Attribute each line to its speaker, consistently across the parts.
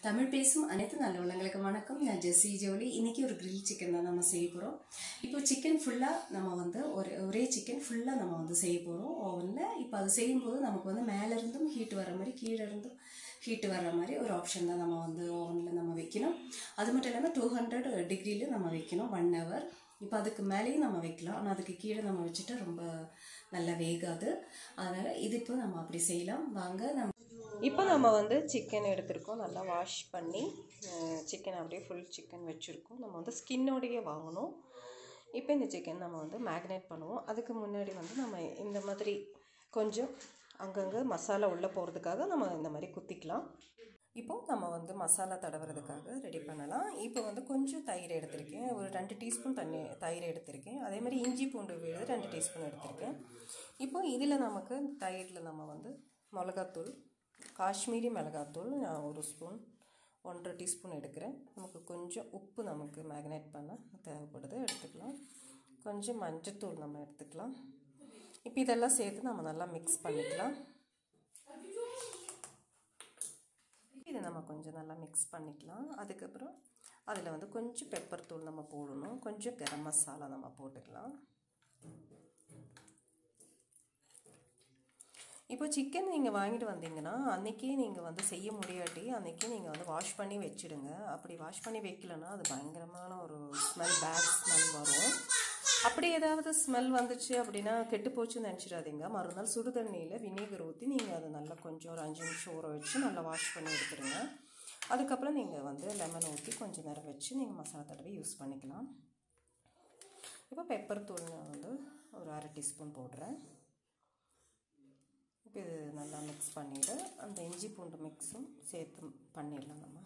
Speaker 1: தமிழ் பேசும் அனைத்து நல்ல உள்ளங்களுக்கு வணக்கம் நான் ஜெஸ்ஸி ஜோலி இன்னைக்கு ஒரு கிரில் சிக்கன் தான் நம்ம செய்ய போகிறோம் இப்போ சிக்கன் ஃபுல்லாக நம்ம வந்து ஒரு ஒரே சிக்கன் ஃபுல்லாக நம்ம வந்து செய்ய போகிறோம் ஓவனில் இப்போ அது செய்யும்போது நமக்கு வந்து மேலே இருந்தும் ஹீட் வர மாதிரி கீழே இருந்தும் ஹீட் வர மாதிரி ஒரு ஆப்ஷன் தான் நம்ம வந்து ஓவனில் நம்ம வைக்கணும் அது மட்டும் இல்லாமல் டூ ஹண்ட்ரட் டிகிரியில் நம்ம வைக்கணும் ஒன் ஹவர் இப்போ அதுக்கு மேலேயும் நம்ம வைக்கலாம் ஆனால் அதுக்கு கீழே நம்ம வச்சுட்டா ரொம்ப நல்லா வேகாது அதனால் இது இப்போ நம்ம அப்படி செய்யலாம் வாங்க நம்ம
Speaker 2: இப்போ நம்ம வந்து சிக்கன் எடுத்திருக்கோம் நல்லா வாஷ் பண்ணி சிக்கன் அப்படியே ஃபுல் சிக்கன் வச்சுருக்கோம் நம்ம வந்து ஸ்கின்னோடையே வாங்கணும் இப்போ இந்த சிக்கன் நம்ம வந்து மேக்னேட் பண்ணுவோம் அதுக்கு முன்னாடி வந்து நம்ம இந்த மாதிரி கொஞ்சம் அங்கங்கே மசாலா உள்ளே போகிறதுக்காக நம்ம இந்த மாதிரி குத்திக்கலாம் இப்போது நம்ம வந்து மசாலா தடவுறதுக்காக ரெடி பண்ணலாம் இப்போ வந்து கொஞ்சம் தயிர் எடுத்திருக்கேன் ஒரு ரெண்டு டீஸ்பூன் தண்ணி தயிர் எடுத்திருக்கேன் அதே மாதிரி இஞ்சி பூண்டு விழுது ரெண்டு டீஸ்பூன் எடுத்திருக்கேன் இப்போ இதில் நமக்கு தயிரில் நம்ம வந்து மிளகாத்தூள் காஷ்மீரி மிளகாத்தூள் நான் ஒரு ஸ்பூன் ஒன்றரை டீஸ்பூன் எடுக்கிறேன் நமக்கு கொஞ்சம் உப்பு நமக்கு மேக்னேட் பண்ண தேவைப்படுது எடுத்துக்கலாம் கொஞ்சம் மஞ்சத்தூள் நம்ம எடுத்துக்கலாம் இப்போ இதெல்லாம் சேர்த்து நம்ம நல்லா மிக்ஸ் பண்ணிக்கலாம் இதை நம்ம கொஞ்சம் நல்லா மிக்ஸ் பண்ணிக்கலாம் அதுக்கப்புறம் அதில் வந்து கொஞ்சம் பெப்பர் தூள் நம்ம போடணும் கொஞ்சம் கரம் மசாலா நம்ம போட்டுக்கலாம் இப்போ சிக்கன் நீங்கள் வாங்கிட்டு வந்தீங்கன்னா அன்றைக்கே நீங்கள் வந்து செய்ய முடியாட்டி அன்றைக்கே நீங்கள் வந்து வாஷ் பண்ணி வச்சுடுங்க அப்படி வாஷ் பண்ணி வைக்கலன்னா அது பயங்கரமான ஒரு ஸ்மெல் பேட் ஸ்மெல் வரும் அப்படி ஏதாவது ஸ்மெல் வந்துச்சு அப்படின்னா கெட்டு போச்சுன்னு நினச்சிடாதீங்க மறுநாள் சுடு தண்ணியில் வினீகர் ஊற்றி நீங்கள் அதை நல்லா கொஞ்சம் ஒரு அஞ்சு நிமிஷம் ஊற வச்சு நல்லா வாஷ் பண்ணி எடுத்துடுங்க அதுக்கப்புறம் நீங்கள் வந்து லெமன் ஊற்றி கொஞ்சம் நேரம் வச்சு நீங்கள் மசாலா தடவை யூஸ் பண்ணிக்கலாம் இப்போ பெப்பர் தூள் நான் வந்து ஒரு அரை டீஸ்பூன் போடுறேன் இப்போ இது நல்லா மிக்ஸ் பண்ணிவிட்டு அந்த இஞ்சி பூண்டு மிக்ஸும் சேர்த்து பண்ணிடலாம் நம்ம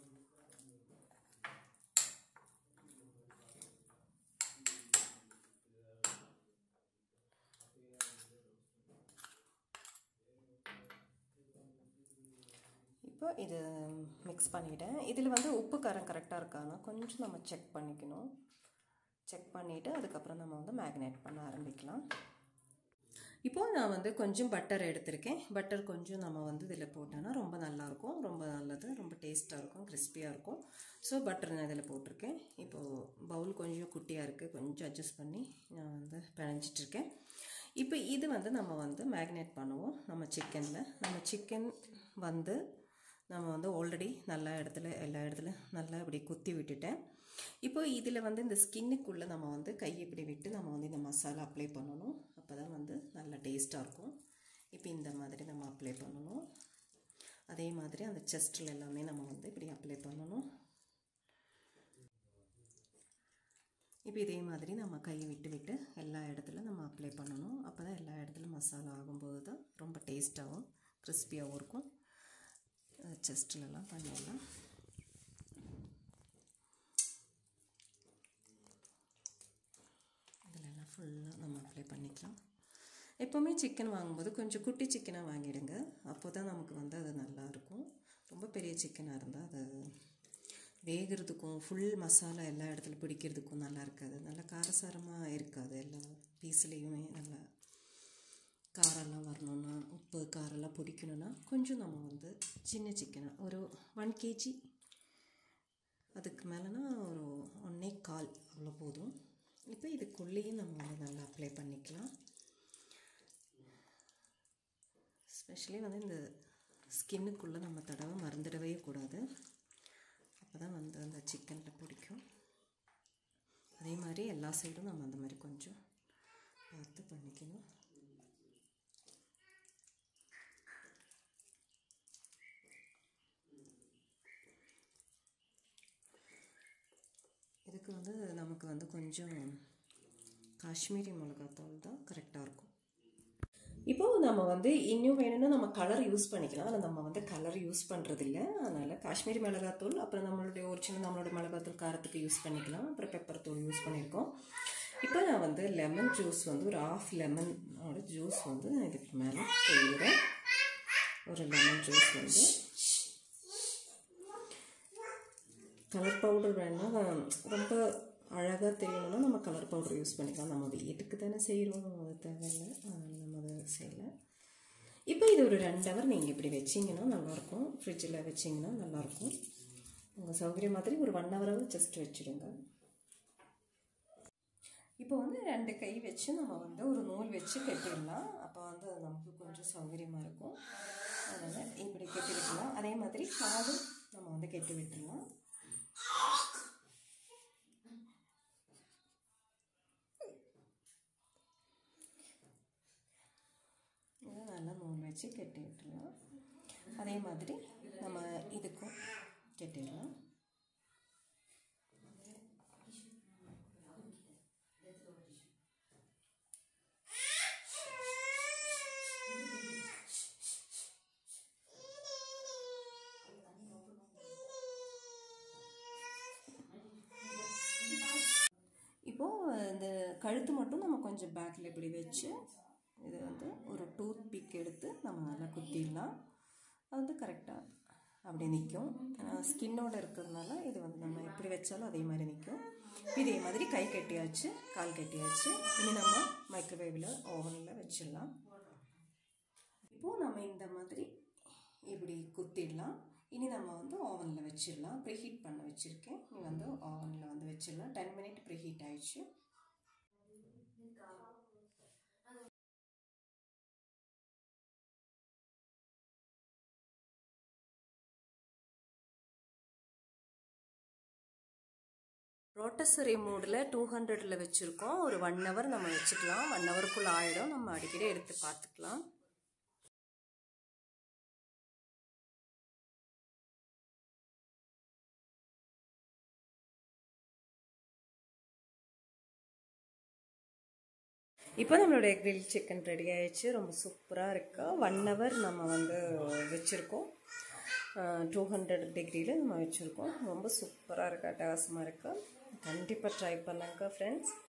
Speaker 2: இப்போ இது மிக்ஸ் பண்ணிவிட்டேன் இதில் வந்து உப்பு காரம் கரெக்டாக இருக்கான்னு கொஞ்சம் நம்ம செக் பண்ணிக்கணும் செக் பண்ணிவிட்டு அதுக்கப்புறம் நம்ம வந்து மேக்னேட் பண்ண ஆரம்பிக்கலாம் இப்போது நான் வந்து கொஞ்சம் பட்டர் எடுத்திருக்கேன் பட்டர் கொஞ்சம் நம்ம வந்து இதில் போட்டோன்னா ரொம்ப நல்லாயிருக்கும் ரொம்ப நல்லது ரொம்ப டேஸ்ட்டாக இருக்கும் கிறிஸ்பியாக இருக்கும் ஸோ பட்டர் நான் இதில் போட்டிருக்கேன் இப்போது பவுல் கொஞ்சம் குட்டியாக இருக்குது கொஞ்சம் அட்ஜஸ்ட் பண்ணி நான் வந்து பிணைஞ்சிட்ருக்கேன் இப்போ இது வந்து நம்ம வந்து மேக்னேட் பண்ணுவோம் நம்ம சிக்கனில் நம்ம சிக்கன் வந்து நம்ம வந்து ஆல்ரெடி நல்லா இடத்துல எல்லா இடத்துல நல்லா இப்படி குத்தி விட்டுட்டேன் இப்போ இதில் வந்து இந்த ஸ்கின்னுக்குள்ளே நம்ம வந்து கை இப்படி விட்டு நம்ம வந்து இந்த மசாலா அப்ளை பண்ணணும் அப்போ தான் வந்து நல்லா டேஸ்ட்டாக இருக்கும் இப்போ இந்த மாதிரி நம்ம அப்ளை பண்ணணும் அதே மாதிரி அந்த செஸ்ட்டில் எல்லாமே நம்ம வந்து இப்படி அப்ளை பண்ணணும் இப்போ இதே மாதிரி நம்ம கையை விட்டு விட்டு எல்லா இடத்துல நம்ம அப்ளை பண்ணணும் அப்போ தான் எல்லா இடத்துலையும் மசாலா ஆகும்போது தான் ரொம்ப டேஸ்ட்டாகவும் கிறிஸ்பியாகவும் இருக்கும் செஸ்ட்லலாம் பண்ணிடலாம் இதிலெல்லாம் ஃபுல்லாக நம்ம அப்ளை பண்ணிக்கலாம் எப்போவுமே சிக்கன் வாங்கும்போது கொஞ்சம் குட்டி சிக்கனாக வாங்கிடுங்க அப்போ தான் நமக்கு வந்து அது நல்லாயிருக்கும் ரொம்ப பெரிய சிக்கனாக இருந்தால் அது வேகிறதுக்கும் ஃபுல் மசாலா எல்லா இடத்துல பிடிக்கிறதுக்கும் நல்லா இருக்காது நல்லா காரசாரமாக இருக்காது எல்லா பீஸ்லேயுமே நல்லா காரெல்லாம் வரணுன்னா உப்பு காரெல்லாம் பிடிக்கணுன்னா கொஞ்சம் நம்ம வந்து சின்ன சிக்கனாக ஒரு ஒன் கேஜி அதுக்கு மேலேனா ஒரு ஒன்றே கால் அவ்வளோ போதும் இப்போ இதுக்குள்ளேயும் நம்ம வந்து நல்லா அப்ளை பண்ணிக்கலாம் ஸ்பெஷலி வந்து இந்த ஸ்கின்னுக்குள்ளே நம்ம தடவை மறந்துடவே கூடாது அப்போ தான் வந்து அந்த சிக்கனில் பிடிக்கும் அதே மாதிரி எல்லா சைடும் நம்ம அந்த மாதிரி கொஞ்சம் பார்த்து பண்ணிக்கணும் இதுக்கு வந்து நமக்கு வந்து கொஞ்சம் காஷ்மீரி மிளகாத்தூள் தான் கரெக்டாக இருக்கும் இப்போது நம்ம வந்து இன்னும் வேணும்னா நம்ம கலர் யூஸ் பண்ணிக்கலாம் ஆனால் நம்ம வந்து கலர் யூஸ் பண்ணுறதில்ல அதனால் காஷ்மீரி மிளகாத்தூள் அப்புறம் நம்மளுடைய ஒரிஜினல் நம்மளோட மிளகாத்தூள் காரத்துக்கு யூஸ் பண்ணிக்கலாம் அப்புறம் பெப்பர் தூள் யூஸ் பண்ணியிருக்கோம் இப்போ நான் வந்து லெமன் ஜூஸ் வந்து ஒரு ஆஃப் லெமனோட ஜூஸ் வந்து நான் இதுக்கு மேலே செய்கிறேன் ஒரு லெமன் ஜூஸ் வந்து கலர் பவுடர் வேணால் ரொம்ப அழகாக தெரியணும்னா நம்ம கலர் பவுடர் யூஸ் பண்ணிக்கலாம் நம்ம வீட்டுக்கு தானே செய்கிறோம் அது தேவையில்லை அதனால் நம்ம அதை செய்யலை இப்போ இது ஒரு ரெண்டு ஹவர் நீங்கள் இப்படி வச்சிங்கன்னா நல்லாயிருக்கும் ஃப்ரிட்ஜில் வச்சிங்கன்னா நல்லாயிருக்கும் உங்கள் சௌகரியம் மாதிரி ஒரு ஒன் ஹவராக ஜஸ்ட் வச்சுடுங்க இப்போ வந்து ரெண்டு கை வச்சு நம்ம வந்து ஒரு நூல் வச்சு கட்டிடலாம் அப்போ வந்து அது நமக்கு கொஞ்சம் சௌகரியமாக இருக்கும் அதனால் இப்படி கட்டி விட்டுலாம் அதே மாதிரி காது நம்ம வந்து கட்டி விட்டுடலாம் இதை நல்லா நூல் வச்சு கட்டி விட்டுடலாம் அதே மாதிரி நம்ம இதுக்கும் கட்டிடலாம் இப்போது இந்த கழுத்து மட்டும் நம்ம கொஞ்சம் பேக்கில் இப்படி வச்சு இது வந்து ஒரு டூத் பிக் எடுத்து நம்ம நல்லா குத்திடலாம் அது வந்து கரெக்டாக அப்படி நிற்கும் ஸ்கின்னோட இருக்கிறதுனால இது வந்து நம்ம எப்படி வச்சாலும் அதே மாதிரி நிற்கும் இதே மாதிரி கை கட்டியாச்சு கால் கட்டியாச்சு இனி நம்ம மைக்ரோவேவில் ஓவனில் வச்சிடலாம் இப்போது நம்ம இந்த மாதிரி இப்படி குத்திடலாம் இனி நம்ம வந்து ஓவனில் வச்சிடலாம் ப்ரீஹீட் பண்ண வச்சுருக்கேன் நீ வந்து ஓவனில் வந்து வச்சிடலாம் டென் மினிட் ப்ரீஹீட் ஆயிடுச்சு ரோட்டசரி மூடில் டூ ஹண்ட்ரடில் வச்சுருக்கோம் ஒரு ஒன் ஹவர் நம்ம வச்சுக்கலாம் ஒன் ஹவருக்குள்ளே ஆகிடும் நம்ம அடிக்கடி எடுத்து பார்த்துக்கலாம் இப்போ நம்மளுடைய கிரில் சிக்கன் ரெடி ஆயிடுச்சு ரொம்ப சூப்பராக இருக்கு ஒன் ஹவர் நம்ம வந்து வச்சுருக்கோம் டூ ஹண்ட்ரட் டிகிரியில் நம்ம வச்சுருக்கோம் ரொம்ப சூப்பராக இருக்குது அட்டகாசமாக இருக்குது கண்டிப்பாக ட்ரை பண்ணுங்க ஃப்ரெண்ட்ஸ்